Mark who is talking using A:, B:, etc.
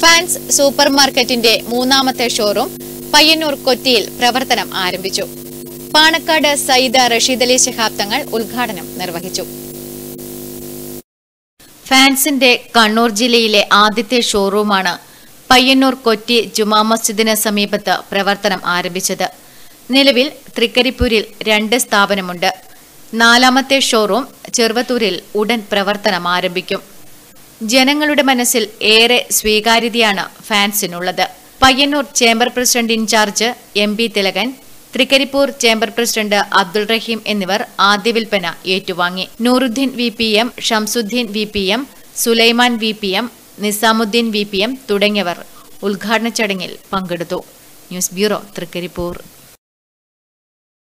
A: fans super മാർക്കറ്റിന്റെ മൂന്നാമത്തെ showroom Payyanur കൊറ്റിയിൽ പ്രവർത്തനം ആരംഭിച്ചു പാണക്കാട് സയ്യിദ് റഷീദ് അലി ശിഹാബ് തങ്ങൾ ഉദ്ഘാടനം നിർവഹിച്ചു ഫാൻസിന്റെ കണ്ണൂർ ജില്ലയിലെ ആദ്യത്തെ ഷോറൂമാണ് പയ്യന്നൂർ കൊറ്റി ജുമാ മസ്ജിദിന് സമീപത്ത് പ്രവർത്തനം ആരംഭിച്ചത് നിലവിൽ തൃക്കരിപ്പൂരിൽ രണ്ട് സ്ഥാപനമുണ്ട് നാലാമത്തെ ഷോറൂം ചെറുവത്തൂരിൽ ഉടൻ പ്രവർത്തനം ആരംഭിക്കും ജനങ്ങളുടെ മനസ്സിൽ ഏറെ സ്വീകാര്യതയാണ് ഫാൻസിനുള്ളത് Payyanur chamber president in charge M P Thilakan Thrikaripur chamber president Abdul Rahim എന്നിവർ ആദ്യ വിൽപ്പന ഏറ്റുവാങ്ങി Nooruddin V P M Shamsuddin V P M Sulaiman V P M Nizamuddin V P M തുടങ്ങിയവർ ഉദ്ഘാടന ചടങ്ങിൽ പങ്കെടുത്തു ന്യൂസ് ബ്യൂറോ തൃക്കരിപ്പൂർ